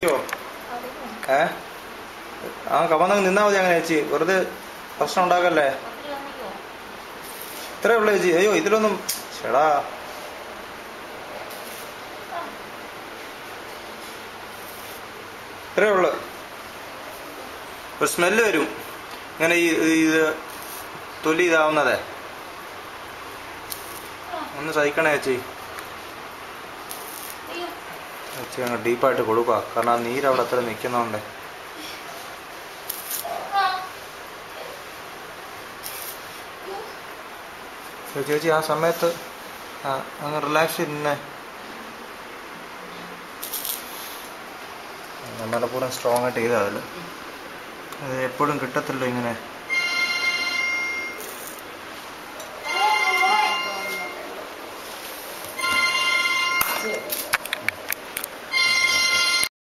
അയ്യോ ഏ ആ കവന്നങ്ങ് നിന്നാ മതി അങ്ങനെ ചേച്ചി വെറുതെ പ്രശ്നം ഉണ്ടാക്കല്ലേ ഇത്രേ ഉള്ളു ചേച്ചി അയ്യോ ഇതിലൊന്നും ചേടാ ഇത്രേ ഉള്ളു ഒരു സ്മെല്ല് വരും ഇങ്ങനെ ഈ ഈ ഇത് തൊലി ഇതാവുന്നതേ ഒന്ന് സഹിക്കണേ ചേച്ചി ചേച്ചി അങ്ങ് ഡീപ്പായിട്ട് കൊടുക്കുക കാരണം ആ നീര് അവിടെ അത്ര നിൽക്കുന്നോണ്ടേ ചേച്ചി ചേച്ചി ആ സമയത്ത് ആ, അങ്ങ് റിലാക്സ് ചെയ്തേ നമ്മളെ പൂരം സ്ട്രോങ് ആയിട്ട് ചെയ്താൽ അത് എപ്പോഴും കിട്ടത്തില്ലോ ഇങ്ങനെ